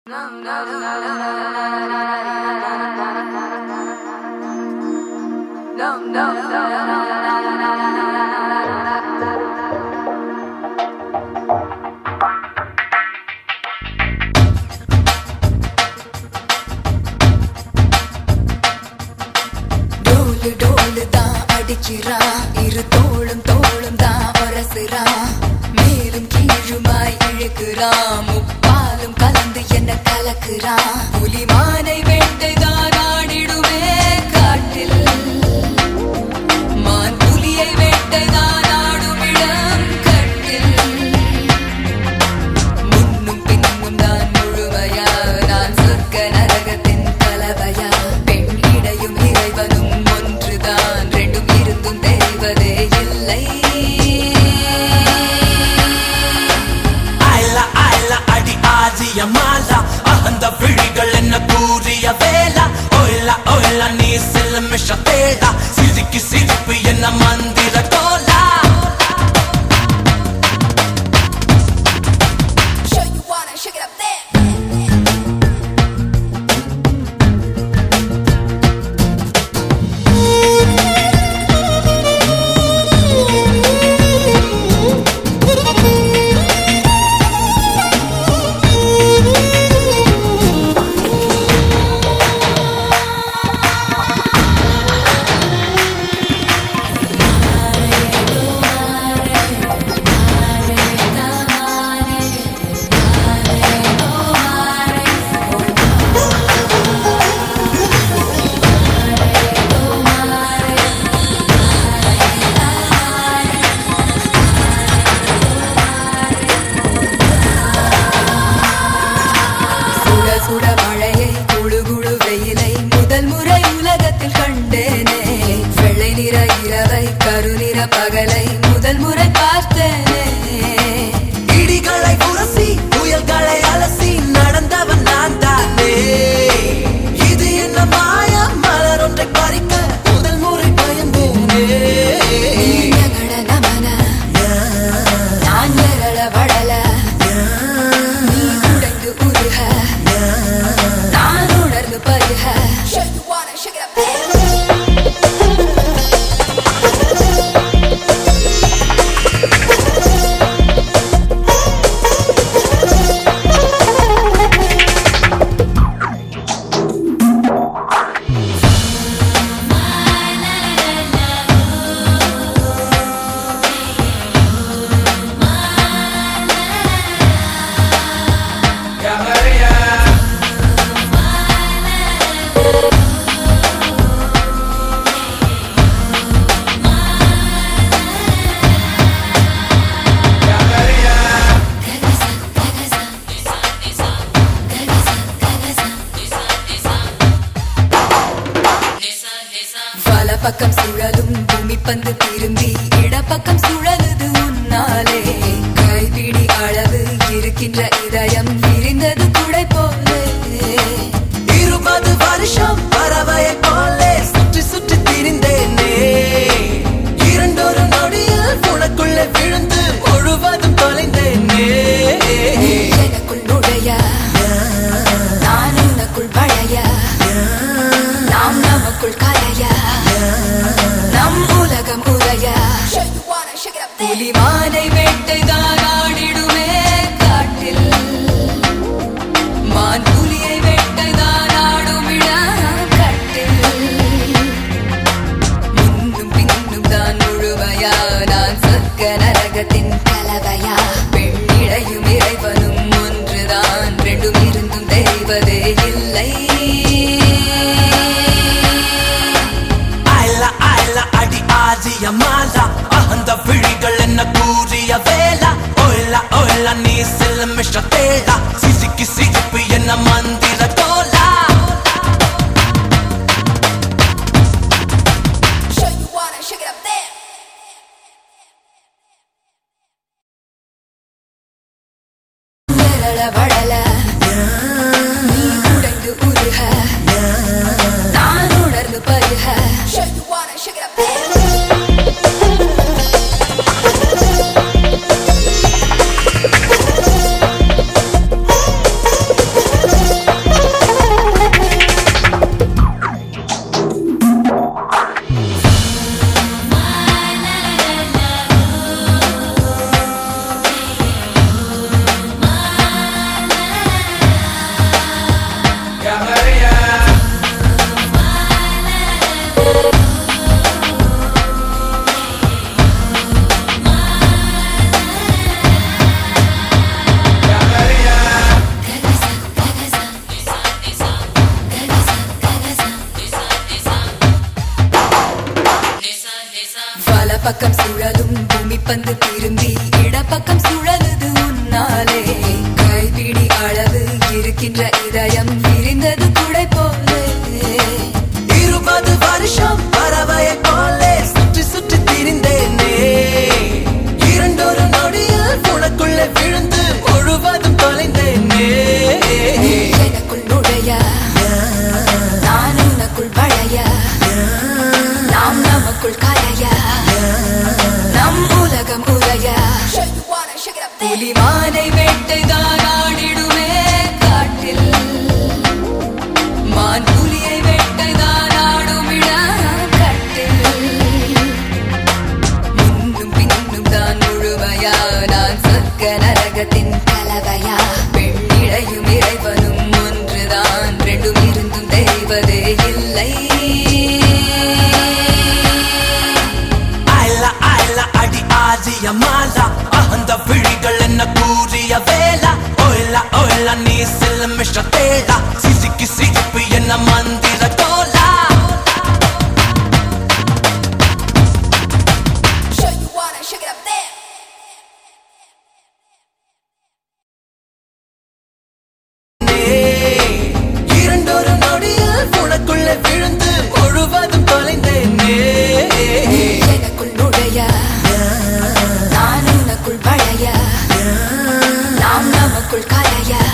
டோலு டோலு தான் அடிக்கிறான் இரு தோளும் தோளும் தான் உரசுறான் மேலும் கீழுமாய் இழுக்கிறான் முப்பாலும் கலந்து என்ன கலக்குறான் புலிமானை வேட்டைதான் ஆடிடுவே காட்டில் மான் புலியை வேட்டைதான் ஆடும் இடம் கட்டில் முன்னும் பின்னும் தான் முழுமையா நான் சொர்க்க நரகத்தின் கலவையா பெண் இடையும் இறைவனும் ஒன்றுதான் ரெண்டும் இருந்தும் தெரிவதே இல்லை அயல அயல அடி ஆதிய மாலா அகந்த விழிகள் என்ன கூறிய வேலா ஒயில ஒயில நீ சில மிஷ தேடா சிரிக்கு சிரிப்பு என்ன மந்திர கோலா Show you wanna shake it up there சுட சுட மழையை குழு குழு வெயிலை முதல் முறை உலகத்தில் கண்டேனே வெள்ளை நிற இரவை கருநிற பகலை முதல் முறை பார்த்தேனே இடிகளை உரசி புயல்களை அலசி நடந்தவன் நான் தானே இது என்ன மாயா மலர் ஒன்றை பறிக்க முதல் முறை பயந்தேனே நீண்டகட நமன நான் விரல வடல நீ உடைந்து உருக நான் உணர்ந்து பருக Show you wanna shake it up there வல பக்கம் சுழலும் பூமி பந்து திரும்பி இடப்பக்கம் சுழலுது உன்னாலே கைபிடி அளவு இருக்கின்ற இதயம் விரிந்தது குடை போலே இருபது வருஷம் பறவையை போலே சுற்றி சுற்றி திரிந்தேனே இரண்டொரு நொடியில் உனக்குள்ளே விழுந்து முழுவதும் தொலைந்தேனே நீ எனக்குள் நுழைய நான் உனக்குள் வளைய நாம் நமக்குள் கலைய நம் உலகம் உரைய புலிமானை வேட்டைதான் ஆடிடுவே காட்டில் மான் புலியை வேட்டைதான் ஆடும் இடம் கட்டில் முன்னும் பின்னும் தான் முழுமையா நான் சொர்க்க நரகத்தின் கலவையா பெண்ணிடையும் இறைவனும் ஒன்றுதான் ரெண்டும் இருந்தும் தெரிவதே இல்லை அயல அயல அடி ஆதிய மாலா அகந்த விழிகள் என்ன கூறிய வேலா ஒயில ஒயில நீ சில மிஷ தேடா சிசிக்கு சிரிப்பு என்ன மந்திர கோலா Show you wanna shake it up there விரல வடல நீ உடைந்து உருக நான் உணர்ந்து பருக Show you wanna shake it up there துடிக்கின்ற இதயம் விரிந்தது குடை போலே இருபது வருஷம் பறவையை போலே சுற்றி சுற்றி திரிந்தேனே இரண்டொரு நொடியில் உனக்குள்ளே விழுந்து முழுவதும் தொலைந்தேனே நீ எனக்குள் நுழைய நான் உனக்குள் வளைய நாம் நமக்குள் கலைய நம் உலகம் உரைய புலிமானை வேட்டைதான் ஆடிடுமே காட்டில் மான் புலியை வேட்டைதான் ஆடுமிட கட்டில் முன்னும் பின்னும் தான் முழுமையா நான் சொர்க்க நரகத்தின் கலவையா பெண்ணிடையும் இறைவனும் ஒன்றுதான் ரெண்டும் இருந்தும் தெரிவதே இல்லை ஆயில ஆயில அடி ஆஜிய மாலா அகந்த விழிகள் என்ன கூறிய வேலா ஓயில ஓயில நீ செல்ல மிஷ தேடா சிசிக்கு சிரிப்பு என்ன மந்திர கோலா இரண்டொரு நொடியில் உனக்குள்ளே விழுந்து முழுவதும் தொலைந்தேனே நீ எனக்குள் நுழைய நான் உனக்குள் வளைய நாம் நமக்குள் கலைய